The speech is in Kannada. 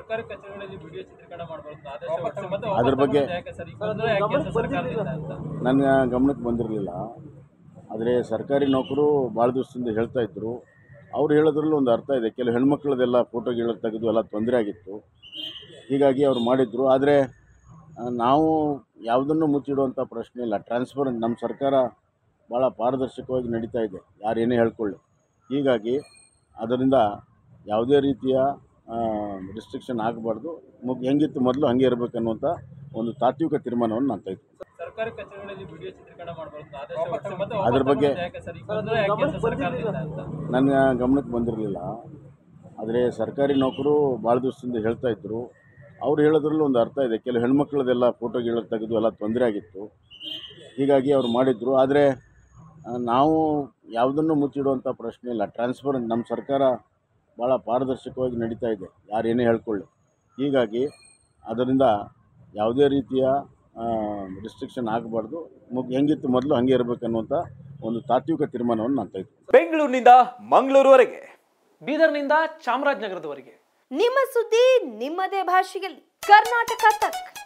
ಸರ್ಕಾರಿ ಕಚೇರಿಗಳಲ್ಲಿ ವಿಡಿಯೋ ಚಿತ್ರೀಕರಣ ಮಾಡಬಾರ್ದು ಆದೇಶ ಹೊರಡಿಸಿ ಮತ್ತೆ ಅದ್ರ ಬಗ್ಗೆ- ವಾಪಸ್ ಯಾಕೆ ಸರ್ ಈಗ ಗೊಂದಲ ಯಾಕೆ ಅಂತ ಸರ್ಕಾರದಿಂದ ಅಂತ ನನ್ನ ಗಮನಕ್ಕೆ ಬಂದಿರಲಿಲ್ಲ ಆದರೆ ಸರ್ಕಾರಿ ನೌಕರು ಭಾಳ ದಿವಸದಿಂದ ಹೇಳ್ತಾ ಇದ್ದರು ಅವ್ರು ಹೇಳೋದ್ರಲ್ಲಿ ಒಂದು ಅರ್ಥ ಇದೆ ಕೆಲವು ಹೆಣ್ಮಕ್ಳದೆಲ್ಲ ಫೋಟೋಗಳು ತೆಗೆದು ಎಲ್ಲ ತೊಂದರೆ ಆಗಿತ್ತು ಹೀಗಾಗಿ ಅವ್ರು ಮಾಡಿದರು ಆದರೆ ಆ, ನಾವು ಯಾವುದನ್ನು ಮುಚ್ಚಿಡುವಂಥ ಪ್ರಶ್ನೆ ಇಲ್ಲ ಟ್ರಾನ್ಸ್ಪರೆಂಟ್ ನಮ್ಮ ಸರ್ಕಾರ ಭಾಳ ಪಾರದರ್ಶಕವಾಗಿ ನಡೀತಾ ಇದೆ ಯಾರು ಏನೇ ಹೇಳ್ಕೊಳ್ಳಿ ಹೀಗಾಗಿ ಅದರಿಂದ ಯಾವುದೇ ರೀತಿಯ ರಿಸ್ಟ್ರಿಕ್ಷನ್ ಆಗಬಾರ್ದು ಮುಗ್ ಹೆಂಗಿತ್ತು ಮೊದಲು ಹಾಗೆ ಇರಬೇಕನ್ನುವಂಥ ಒಂದು ತಾತ್ವಿಕ ತೀರ್ಮಾನವನ್ನು ನಾನು ತೆಗೆದು ಸರ್ಕಾರಿ ಕಚೇರಿಗಳಲ್ಲಿ ವಿಡಿಯೋ ಚಿತ್ರೀಕರಣ ಮಾಡಬಾರ್ದು ಆದೇಶ ಹೊರಡಿಸಿ ಮತ್ತೆ ಅದ್ರ ವಾಪಸ್ ಬಗ್ಗೆ- ಯಾಕೆ ಸರ್ ಈಗ ಗೊಂದಲ ಯಾಕೆ ಅಂತ ಸರ್ಕಾರದಿಂದ ಅಂತ ನನ್ನ ಗಮನಕ್ಕೆ ಬಂದಿರಲಿಲ್ಲ ಆದರೆ ಸರ್ಕಾರಿ ನೌಕರು ಭಾಳ ದಿವಸದಿಂದ ಹೇಳ್ತಾ ಇದ್ದರು ಅವ್ರು ಹೇಳೋದ್ರಲ್ಲಿ ಒಂದು ಅರ್ಥ ಇದೆ ಕೆಲವು ಹೆಣ್ಮಕ್ಳದೆಲ್ಲ ಫೋಟೋಗಳು ತೆಗೆದು ಎಲ್ಲ ತೊಂದರೆ ಆಗಿತ್ತು ಹೀಗಾಗಿ ಅವ್ರು ಮಾಡಿದರು ಆದರೆ ಆ, ನಾವು ಯಾವುದನ್ನು ಮುಚ್ಚಿಡುವಂಥ ಪ್ರಶ್ನೆ ಇಲ್ಲ ಟ್ರಾನ್ಸ್ಪರೆಂಟ್ ನಮ್ಮ ಸರ್ಕಾರ ಭಾಳ ಪಾರದರ್ಶಕವಾಗಿ ನಡೀತಾ ಇದೆ ಯಾರು ಏನೇ ಹೇಳ್ಕೊಳ್ಳಿ ಹೀಗಾಗಿ ಅದರಿಂದ ಯಾವುದೇ ರೀತಿಯ ರಿಸ್ಟ್ರಿಕ್ಷನ್ ಆಗಬಾರ್ದು ಮುಗ್ ಹೆಂಗಿತ್ತು ಮೊದಲು ಹಾಗೆ ಇರಬೇಕನ್ನುವಂಥ ಒಂದು ತಾತ್ವಿಕ ತೀರ್ಮಾನವನ್ನು ನಾನು ತೆಗೆದು ಬೆಂಗಳೂರಿನಿಂದ ಮಂಗಳೂರುವರೆಗೆ ಬೀದರ್ನಿಂದ ಚಾಮರಾಜನಗರದವರೆಗೆ ನಿಮ್ಮ ಸುದ್ದಿ ನಿಮ್ಮದೇ ಭಾಷೆಯಲ್ಲಿ ಕರ್ನಾಟಕ ತಕ್